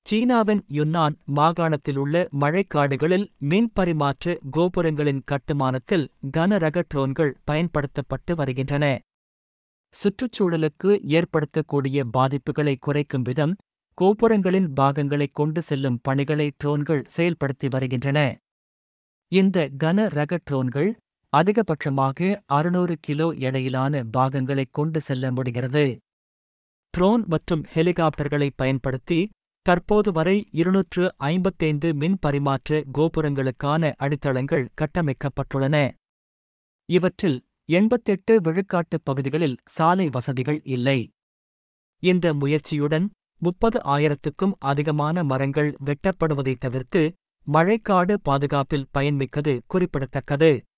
சீனாவின் யுன்னான் மாகாணத்திலுள்ள மழைக்காடுகளில் மின் பரிமாற்ற கோபுரங்களின் கட்டுமானத்தில் கனரக ட்ரோன்கள் பயன்படுத்தப்பட்டு வருகின்றன சுற்றுச்சூழலுக்கு ஏற்படுத்தக்கூடிய பாதிப்புகளை குறைக்கும் விதம் கோபுரங்களின் பாகங்களை கொண்டு செல்லும் பணிகளை ட்ரோன்கள் செயல்படுத்தி வருகின்றன இந்த கன ரக ட்ரோன்கள் அதிகபட்சமாக அறுநூறு கிலோ எடையிலான பாகங்களை கொண்டு செல்ல முடிகிறது ட்ரோன் மற்றும் ஹெலிகாப்டர்களை பயன்படுத்தி தற்போது வரை இருநூற்று ஐம்பத்தைந்து மின் பரிமாற்ற கோபுரங்களுக்கான அடித்தளங்கள் கட்டமைக்கப்பட்டுள்ளன இவற்றில் எண்பத்தெட்டு விழுக்காட்டு பகுதிகளில் சாலை வசதிகள் இல்லை இந்த முயற்சியுடன் முப்பது ஆயிரத்துக்கும் அதிகமான மரங்கள் வெட்டப்படுவதைத் தவிர்த்து மழைக்காடு பாதுகாப்பில் பயன்மிக்கது குறிப்பிடத்தக்கது